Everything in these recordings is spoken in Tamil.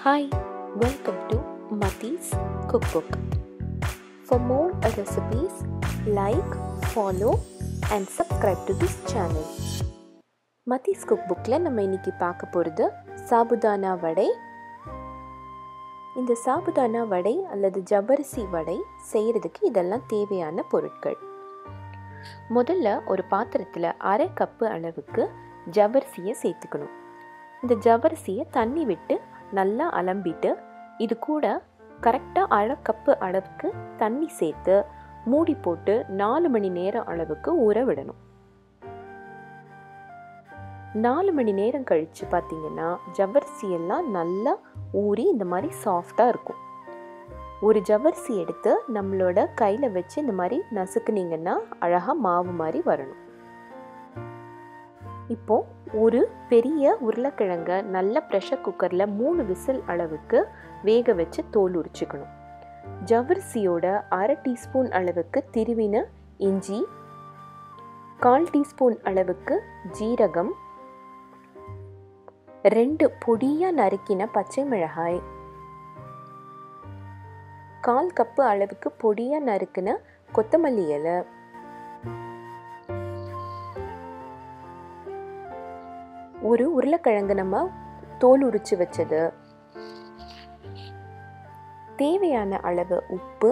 Hi, welcome to Mati's Cookbook. For more recipes, like, follow, and subscribe to this channel. மத்திஸ் குக்புக்கில் நம்ம இன்னைக்கு பார்க்க போகிறது சாபுதானா வடை இந்த சாபுதானா வடை அல்லது ஜவ்வரிசி வடை செய்கிறதுக்கு இதெல்லாம் தேவையான பொருட்கள் முதல்ல ஒரு பாத்திரத்தில் அரை கப்பு அளவுக்கு ஜவ்வரிசியை சேர்த்துக்கணும் இந்த ஜவ்வரிசியை தண்ணி விட்டு நல்லா அலம்பிட்டு இது கூட கரெக்டாக அரை கப்பு அளவுக்கு தண்ணி சேர்த்து மூடி போட்டு நாலு மணி நேரம் அளவுக்கு ஊற விடணும் நாலு மணி நேரம் கழித்து பார்த்தீங்கன்னா ஜவ்வரிசி எல்லாம் நல்லா ஊறி இந்த மாதிரி சாஃப்டாக இருக்கும் ஒரு ஜவ்வரிசி எடுத்து நம்மளோட கையில் வச்சு இந்த மாதிரி நசுக்குனீங்கன்னா அழகாக மாவு மாதிரி வரணும் இப்போ ஒரு பெரிய உருளைக்கிழங்க நல்ல ப்ரெஷர் குக்கரில் மூணு விசில் அளவுக்கு வேக வச்சு தோல் உரிச்சுக்கணும் ஜவ்வரிசியோட அரை டீஸ்பூன் அளவுக்கு திருவின இஞ்சி கால் டீஸ்பூன் அளவுக்கு ஜீரகம் ரெண்டு பொடியாக நறுக்கின பச்சை மிளகாய் கால் கப்பு அளவுக்கு பொடியாக நறுக்கின கொத்தமல்லி இலை ஒரு உருளைக்கிழங்கு நம்ம தோல் உரிச்சு வச்சது தேவையான அளவு உப்பு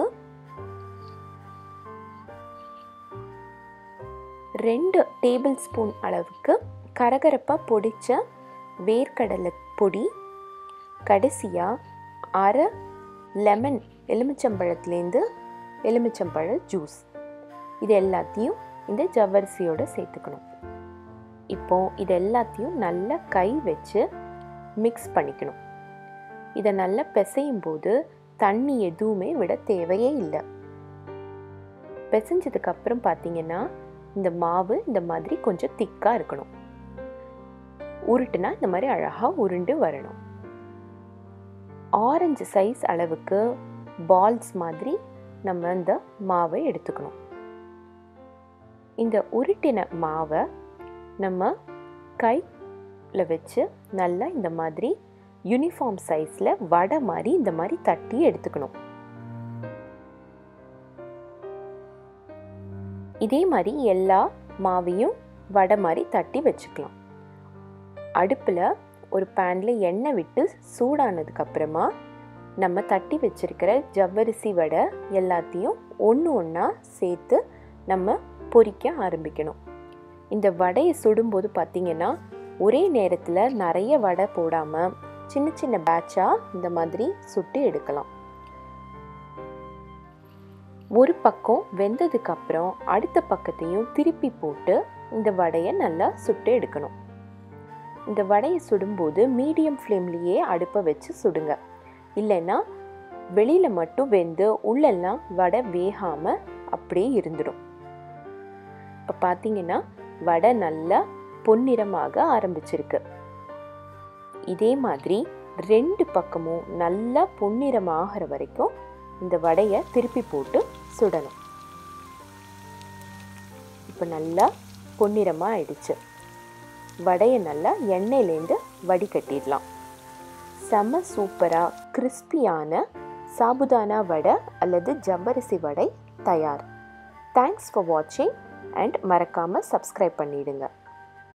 ரெண்டு டேபிள் ஸ்பூன் அளவுக்கு கரகரப்பாக பொடிச்ச வேர்க்கடலை பொடி கடைசியாக அரை லெமன் எலுமிச்சம்பழத்துலேருந்து எலுமிச்சம்பழ ஜூஸ் இது எல்லாத்தையும் இந்த ஜவ்வரிசியோடு சேர்த்துக்கணும் இப்போ இது எல்லாத்தையும் நல்லா கை வச்சு மிக்ஸ் பண்ணிக்கணும் இதை நல்லா பிசையும் போது தண்ணி எதுவுமே விட தேவையே இல்லை பிசைஞ்சதுக்கு அப்புறம் பார்த்தீங்கன்னா இந்த மாவு இந்த மாதிரி கொஞ்சம் திக்காக இருக்கணும் உருட்டுனா இந்த மாதிரி அழகாக உருண்டு வரணும் ஆரஞ்சு சைஸ் அளவுக்கு பால்ஸ் மாதிரி நம்ம இந்த மாவை எடுத்துக்கணும் இந்த உருட்டின மாவை நம்ம கையில் வச்சு நல்லா இந்த மாதிரி யூனிஃபார்ம் சைஸில் வடை மாதிரி இந்த மாதிரி தட்டி எடுத்துக்கணும் இதே மாதிரி எல்லா மாவையும் வடை மாதிரி தட்டி வச்சுக்கலாம் அடுப்பில் ஒரு பேனில் எண்ணெய் விட்டு சூடானதுக்கப்புறமா நம்ம தட்டி வச்சிருக்கிற ஜவ்வரிசி வடை எல்லாத்தையும் ஒன்று ஒன்றா சேர்த்து நம்ம பொரிக்க ஆரம்பிக்கணும் இந்த வடையை சுடும்போது பார்த்திங்கன்னா ஒரே நேரத்தில் நிறைய வடை போடாமல் சின்ன சின்ன பேட்சாக இந்த மாதிரி சுட்டு எடுக்கலாம் ஒரு பக்கம் வெந்ததுக்கு அப்புறம் அடுத்த பக்கத்தையும் திருப்பி போட்டு இந்த வடையை நல்லா சுட்டு எடுக்கணும் இந்த வடையை சுடும்போது மீடியம் ஃப்ளேம்லேயே அடுப்பை வச்சு சுடுங்க இல்லைன்னா வெளியில் மட்டும் வெந்து உள்ளெல்லாம் வடை வேகாமல் அப்படியே இருந்துடும் இப்போ பார்த்தீங்கன்னா வடை நல்லா பொன்னிறமாக ஆரம்பிச்சிருக்கு இதே மாதிரி ரெண்டு பக்கமும் நல்லா பொன்னிறமாகிற வரைக்கும் இந்த வடையை திருப்பி போட்டு சுடணும் இப்போ நல்லா பொன்னிறமாக ஆயிடுச்சு வடையை நல்லா எண்ணெயிலேருந்து வடிகட்டிடலாம் செம்ம சூப்பராக கிறிஸ்பியான சாபுதானா வடை அல்லது ஜவ்வரிசி வடை தயார் தேங்க்ஸ் ஃபார் வாட்சிங் அண்ட் மறக்காமல் சப்ஸ்கிரைப் பண்ணிவிடுங்க